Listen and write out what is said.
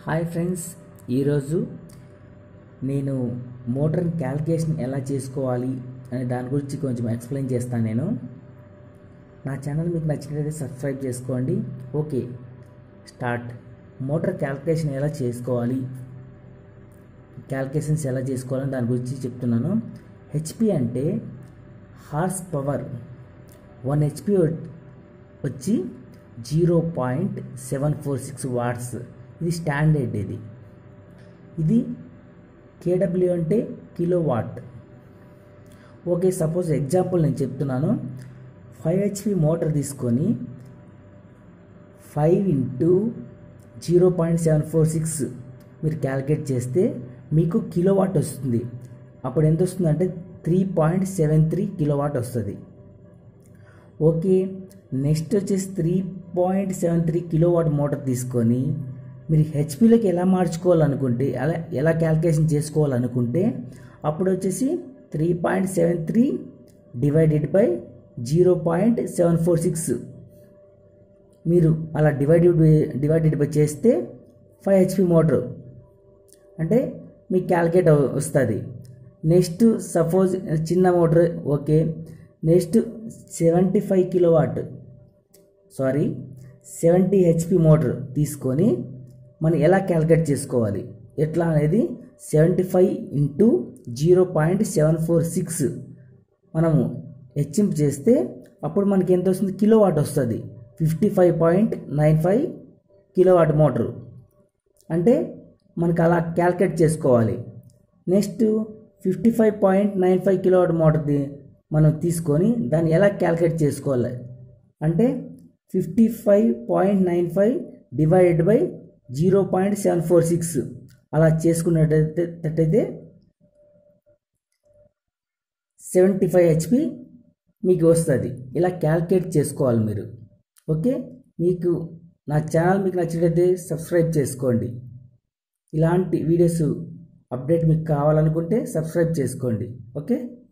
hi friends ఈరోజు నేను motor calculation ఎలా చేసుకోవాలి అనే దాని గురించి కొంచెం ఎక్స్ప్లెయిన్ చేస్తాను నేను నా ఛానల్ మీకు నచ్చినట్లయితే సబ్స్క్రైబ్ చేసుకోండి ఓకే స్టార్ట్ మోటార్ క్యాల్కులేషన్ ఎలా చేసుకోవాలి క్యాల్కులేషన్స్ ఎలా చేసుకోవాలని దాని గురించి చెప్తున్నాను హెచ్పి అంటే హార్స్ పవర్ వన్ హెచ్పి వచ్చి zero point seven four six watts ఇది స్టాండర్డ్ ఇది ఇది కేడబ్ల్యూ అంటే kilo watt okay suppose example నేను చెప్తున్నాను ఫైవ్ హెచ్పి మోటార్ తీసుకొని five into zero point seven four six మీరు క్యాలిక్యులేట్ చేస్తే మీకు కిలో వాట్ వస్తుంది అప్పుడు ఎంత వస్తుంది అంటే three point seven three kilo what వస్తుంది ఓకే నెక్స్ట్ వచ్చేసి three point seven three kilo watt motor తీసుకొని మీరు హెచ్పిలోకి ఎలా మార్చుకోవాలనుకుంటే అలా ఎలా క్యాల్కులేషన్ చేసుకోవాలనుకుంటే అప్పుడు వచ్చేసి three point seven three divided by zero point seven four six మీరు అలా డివైడెడ్ డివైడెడ్ బై చేస్తే ఫైవ్ హెచ్పి మోటార్ అంటే మీకు క్యాల్కులేట్ వస్తుంది నెక్స్ట్ సపోజ్ చిన్న motor okay next seventy five kilowatt sorry seventy HP motor తీసుకొని మనం ఎలా క్యాల్కులేట్ చేసుకోవాలి ఎట్లా అనేది seventy five into zero point seven four six మనము హెచ్చింపు చేస్తే అప్పుడు మనకి ఎంత వస్తుంది కిలో వాట్ వస్తుంది fifty five point nine five kilowatt motor అంటే మనకు అలా క్యాల్కులేట్ చేసుకోవాలి next fifty five point nine five kilowatt మోటార్ది మనం తీసుకొని దాన్ని ఎలా క్యాల్కులేట్ చేసుకోవాలి అంటే fifty five point nine five divided by zero point seven four six అలా చేసుకున్నట్టయితే సెవెంటీ ఫైవ్ హెచ్పి మీకు వస్తుంది ఇలా క్యాల్కులేట్ చేసుకోవాలి మీరు ఓకే మీకు నా ఛానల్ మీకు నచ్చినట్లయితే సబ్స్క్రైబ్ చేసుకోండి ఇలాంటి వీడియోస్ అప్డేట్ మీకు కావాలనుకుంటే సబ్స్క్రైబ్ చేసుకోండి ఓకే